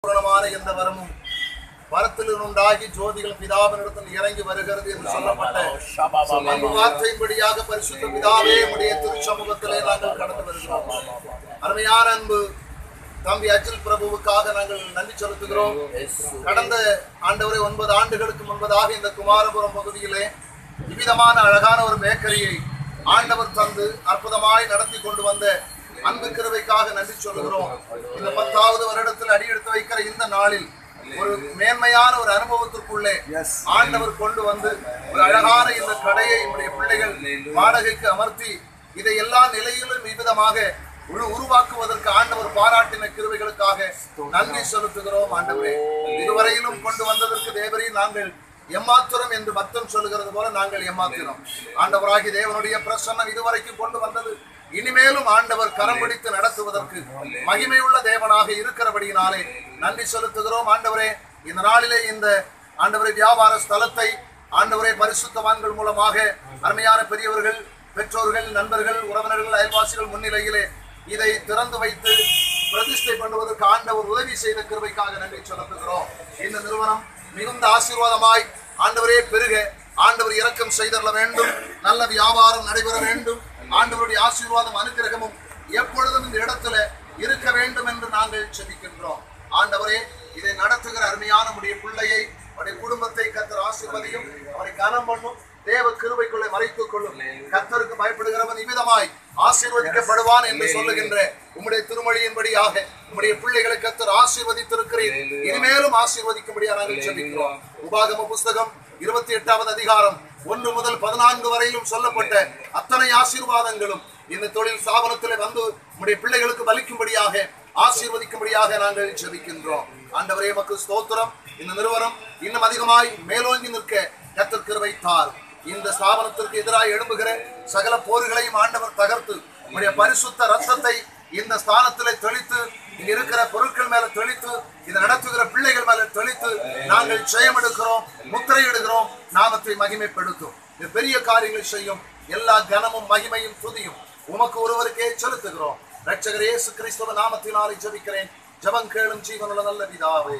பூரணமான எந்த வரமும் வரத்திலிருந்து உண்டாகி ஜோதிகள் பிதாவினிடத்தில் இறங்கி வருகிறது என்று சொல்லப்பட்ட அன்பு வார்த்தையின்படியாக பரிசுத்த பிதாவே உடைய திருச்சமூகத்திலே நாங்கள் கடந்து வருகிறோம் அருமையான அன்பு தம்பி அஜில் பிரபுவுக்காக நாங்கள் நன்றி செலுத்துகிறோம் கடந்த ஆண்டவரை ஒன்பது ஆண்டுகளுக்கு முன்பதாக இந்த குமாரபுரம் பகுதியிலே இவ்விதமான அழகான ஒரு பேக்கரியை ஆண்டவர் தந்து அற்புதமாய் நடத்தி கொண்டு வந்த அன்பு கிருபைக்காக நன்றி சொல்கிறோம் இந்த பத்தாவது வருடத்தில் அடியெடுத்து வைக்கிற இந்த நாளில் ஒரு மேன்மையான ஒரு அனுபவத்திற்குள்ளே ஆண்டவர் கொண்டு வந்து ஒரு அழகான இந்த கடையை என்னுடைய பிள்ளைகள் வாடகைக்கு அமர்த்தி இதை எல்லா நிலையிலும் இவ்விதமாக உரு உருவாக்குவதற்கு ஆண்டவர் பாராட்டின கிருவைகளுக்காக நன்றி செலுத்துகிறோம் ஆண்டவரே இதுவரையிலும் கொண்டு வந்ததற்கு தேவரே நாங்கள் எம்மாத்திரம் என்று பக்தன் சொல்லுகிறது போல நாங்கள் எம்மாத்திரம் ஆண்டவராகி தேவனுடைய பிரசன்னம் இதுவரைக்கும் கொண்டு வந்தது இனிமேலும் ஆண்டவர் கரம் பிடித்து நடத்துவதற்கு மகிமையுள்ள தேவனாக இருக்கிறபடியினாலே நன்றி செலுத்துகிறோம் ஆண்டவரே இந்த நாளிலே இந்த ஆண்டவரே வியாபார ஸ்தலத்தை ஆண்டவரே பரிசுத்தவான்கள் மூலமாக அருமையான பெரியவர்கள் பெற்றோர்கள் நண்பர்கள் உறவினர்கள் அயல்வாசிகள் முன்னிலையிலே இதை திறந்து வைத்து பிரதிஷ்டை பண்ணுவதற்கு ஆண்டவர் உதவி செய்த கிருபைக்காக நன்றி செலுத்துகிறோம் இந்த நிறுவனம் மிகுந்த ஆசீர்வாதமாய் ஆண்டவரே பெருக ஆண்டவர் இரக்கம் செய்தள்ள வேண்டும் நல்ல வியாபாரம் நடைபெற வேண்டும் ஆண்டவருடைய ஆசீர்வாதம் அனுக்கிரகமும் எப்பொழுதும் இந்த இடத்துல இருக்க வேண்டும் என்று நாங்கள் செபிக்கின்றோம் ஆண்டவரே இதை நடத்துகிற அருமையான உடைய பிள்ளையை அவருடைய குடும்பத்தை கத்தர் ஆசீர்வதியும் அவரை கனம் பண்ணும் தேவ கிருபைக்குள்ளே மறைத்துக் கொள்ளும் கத்தருக்கு பயப்படுகிறவன் இவ்விதமாய் ஆசீர்வதிக்கப்படுவான் என்று சொல்லுகின்ற உம்முடைய திருமொழியின்படியாக உம்முடைய பிள்ளைகளை கத்தர் ஆசீர்வதித்திருக்கிறேன் இனிமேலும் ஆசீர்வதிக்கும்படியாக நாங்கள் செபிக்கிறோம் உபாகம புஸ்தகம் இருபத்தி எட்டாவது அதிகாரம் ஒன்று முதல் பதினான்கு வரையிலும் சொல்லப்பட்ட அத்தனை ஆசீர்வாதங்களும் இந்த தொழில் ஸ்தாபனத்திலே வந்து உம்முடைய பிள்ளைகளுக்கு பலிக்கும்படியாக ஆசீர்வதிக்கும்படியாக நாங்கள் ஜெபிக்கின்றோம் ஆண்டவரே மக்கள் ஸ்தோத்திரம் இந்த நிறுவனம் இன்னும் அதிகமாய் மேலோங்கி நிற்க கத்தர் கிருபை தார் இந்த ஸ்தாபனத்திற்கு எதிராக எழும்புகிற சகல போர்களையும் ஆண்டவர் தகர்த்து உம்முடைய பரிசுத்த ரத்தத்தை இந்த ஸ்தானத்திலே தெளித்து இங்க இருக்கிற பொருட்கள் மேல தெளித்து இதை நடத்துகிற பிள்ளைகள் மேல தெளித்து நாங்கள் ஜெயம் எடுக்கிறோம் முத்திரை எடுக்கிறோம் நாமத்தை மகிமைப்படுத்தும் இது பெரிய காரியங்களை செய்யும் எல்லா கனமும் மகிமையும் துதியும் உமக்கு ஒருவருக்கே செலுத்துகிறோம் ரட்சகர் இயேசு கிறிஸ்துவ நாமத்தினாலே ஜெபிக்கிறேன் ஜெபம் கேளும் ஜீவனுள்ள நல்ல பிதாவே